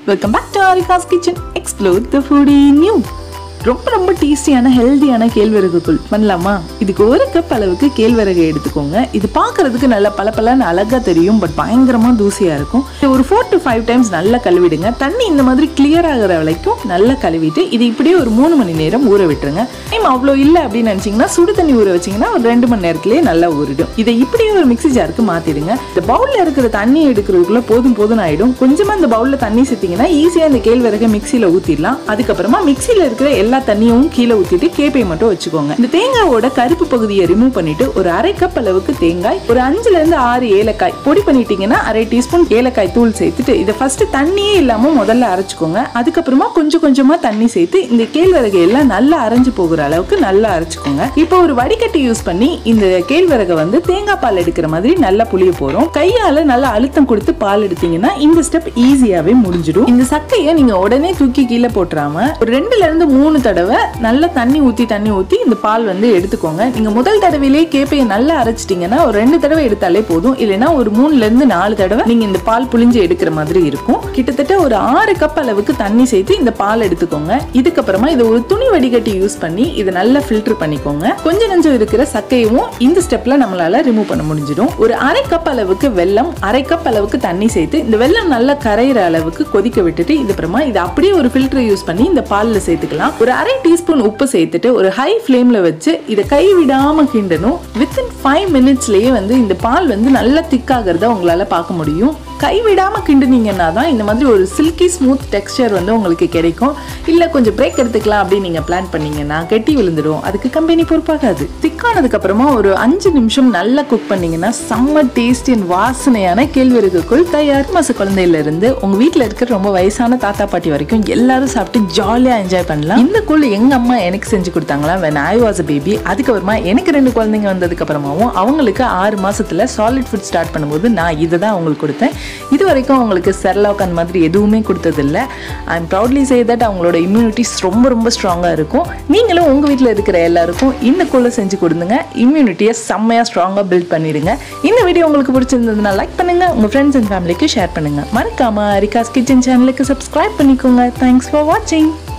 welcome back to Arikas kitchen explore the foodie new ரொம்ப ரொம்ப டேஸ்டியான ஹெல்தியான கேழ்வரகுகள் பண்ணலாமா இதுக்கு ஒரு கப் அளவுக்கு கேழ்வரகை எடுத்துக்கோங்க இது பார்க்கறதுக்கு நல்ல பளபளன்னு அழகா தெரியும் பட் பயங்கரமா தூசியா இருக்கும் இது ஒரு ஃபோர் டு ஃபைவ் டைம்ஸ் நல்லா கழுவிடுங்க தண்ணி இந்த மாதிரி கிளியர் ஆகிற வரைக்கும் நல்லா கழுவிட்டு இது இப்படியே ஒரு மூணு மணி நேரம் ஊற விட்டுருங்க டைம் அவ்வளோ இல்லை அப்படின்னு நினச்சிங்கன்னா சுடு தண்ணி ஊற வச்சிங்கன்னா ஒரு ரெண்டு மணி நேரத்துலேயே நல்லா ஊறிடும் இதை இப்படியே ஒரு மிக்ஸி ஜாருக்கு மாற்றிடுங்க இந்த பவுலில் இருக்கிற தண்ணி எடுக்கிறதுக்குள்ள போதும் போதும் ஆயிடும் கொஞ்சமாக இந்த பவுலில் தண்ணி சேர்த்திங்கன்னா ஈஸியாக இந்த கேழ்வரகை மிக்சியில் ஊற்றிடலாம் அதுக்கப்புறமா மிக்சியில் இருக்கிற எல்லா தண்ணியும் கீழே ஊற்றிட்டு கேப்பை மட்டும் வச்சுக்கோங்க இந்த தேங்காயோட கருப்பு பகுதியை ரிமூவ் பண்ணிட்டு ஒரு அரை கப் அளவுக்கு தேங்காய் ஒரு அஞ்சுல இருந்து ஆறு ஏலக்காய் பொடி பண்ணிட்டீங்கன்னா அரை டீஸ்பூன் ஏலக்காய் தூள் சேர்த்துட்டு இதை ஃபர்ஸ்ட் தண்ணியே இல்லாம முதல்ல அரைச்சுக்கோங்க அதுக்கப்புறமா கொஞ்சம் கொஞ்சமா தண்ணி சேர்த்து இந்த கேழ்வரகை எல்லாம் நல்லா அரைஞ்சு போகிற அளவுக்கு நல்லா அரைச்சுக்கோங்க இப்போ ஒரு வடிகட்டி யூஸ் பண்ணி இந்த கேழ்வரகை வந்து தேங்காய் பால் எடுக்கிற மாதிரி நல்லா புளிய போறோம் கையால நல்லா அழுத்தம் கொடுத்து பால் எடுத்தீங்கன்னா இந்த ஸ்டெப் ஈஸியாவே முடிஞ்சிடும் இந்த சக்கையை நீங்க உடனே தூக்கி கீழே போட்டுறாம ஒரு ரெண்டுல இருந்து மூணு தடவை நல்லா தண்ணி ஊத்தி தண்ணி ஊத்தி இந்த பால் வந்து எடுத்துக்கோங்க நீங்க முதல் தடவையிலே கேப்பையை நல்லா அரைச்சிட்டீங்கன்னா ஒரு ரெண்டு தடவை எடுத்தாலே போதும் இல்லைன்னா ஒரு மூணுல இருந்து நாலு தடவை நீங்க இந்த பால் புளிஞ்சு எடுக்கிற மாதிரி இருக்கும் கிட்டத்தட்ட ஒரு ஆறு கப் அளவுக்கு தண்ணி சேர்த்து இந்த பால் எடுத்துக்கோங்க இதுக்கப்புறமா இதை ஒரு துணி வடிகட்டி யூஸ் பண்ணி இதை நல்லா ஃபில்டர் பண்ணிக்கோங்க கொஞ்சம் நஞ்சம் இருக்கிற சக்கையும் இந்த ஸ்டெப்ல நம்மளால ரிமூவ் பண்ண முடிஞ்சிடும் ஒரு அரை கப் அளவுக்கு வெல்லம் அரை கப் அளவுக்கு தண்ணி சேர்த்து இந்த வெல்லம் நல்லா கரையிற அளவுக்கு கொதிக்க விட்டுட்டு இது அப்புறமா இதை அப்படியே ஒரு ஃபில்டர் யூஸ் பண்ணி இந்த பால்ல சேர்த்துக்கலாம் ஒரு அரை டீஸ்பூன் உப்பு சேர்த்துட்டு ஒரு ஹை ஃப்ளேம்ல வச்சு இதை கை விடாம கிண்டணும் வித்தின் ஃபைவ் மினிட்ஸ்லயே வந்து இந்த பால் வந்து நல்லா திக்காகிறத உங்களால பார்க்க முடியும் கை விடாம கிண்டுனீங்கன்னா தான் இந்த மாதிரி ஒரு சில்கி ஸ்மூத் டெக்ஸ்டர் வந்து உங்களுக்கு கிடைக்கும் இல்ல கொஞ்சம் பிரேக் எடுத்துக்கலாம் அப்படின்னு நீங்க பிளான் பண்ணீங்கன்னா கெட்டி விழுந்துடும் அதுக்கு கம்பெனி பொறுப்பாகாது திக்கானதுக்கு அப்புறமா ஒரு அஞ்சு நிமிஷம் நல்லா குக் பண்ணீங்கன்னா செம்ம டேஸ்டி அண்ட் வாசனையான கேழ்வரகுக்குள் தயார் மாச குழந்தையில இருந்து உங்க வீட்ல இருக்கிற ரொம்ப வயசான தாத்தா பாட்டி வரைக்கும் எல்லாரும் சாப்பிட்டு ஜாலியா என்ஜாய் பண்ணலாம் இந்த கூழ் எங்க அம்மா எனக்கு செஞ்சு கொடுத்தாங்களா when I was a baby அதுக்கப்புறமா எனக்கு ரெண்டு குழந்தைங்க வந்ததுக்கு அப்புறமாவும் அவங்களுக்கு ஆறு மாசத்துல சாலிட் ஃபுட் ஸ்டார்ட் பண்ணும்போது நான் இதை தான் அவங்களுக்கு கொடுத்தேன் இது வரைக்கும் அவங்களுக்கு செர்லாக் அந்த மாதிரி எதுவுமே கொடுத்ததில்ல I am proudly say that அவங்களோட இம்யூனிட்டிஸ் ரொம்ப ரொம்ப ஸ்ட்ராங்காக இருக்கும் நீங்களும் உங்கள் வீட்டில் இருக்கிற எல்லாருக்கும் இந்த கூழை செஞ்சு கொடுங்க இம்யூனிட்டியை செம்மையாக ஸ்ட்ராங்காக பில்ட் பண்ணிடுங்க இந்த வீடியோ உங்களுக்கு பிடிச்சிருந்ததுன்னா லைக் பண்ணுங்கள் உங்கள் ஃப்ரெண்ட்ஸ் அண்ட் ஃபேமிலிக்கு ஷேர் பண்ணுங்கள் மறக்காமல் ரிகாஸ் கிச்சன் சேனலுக்கு சப்ஸ்கிரைப் பண்ணிக்கோங்க தேங்க்ஸ் ஃபார் வாட்சிங்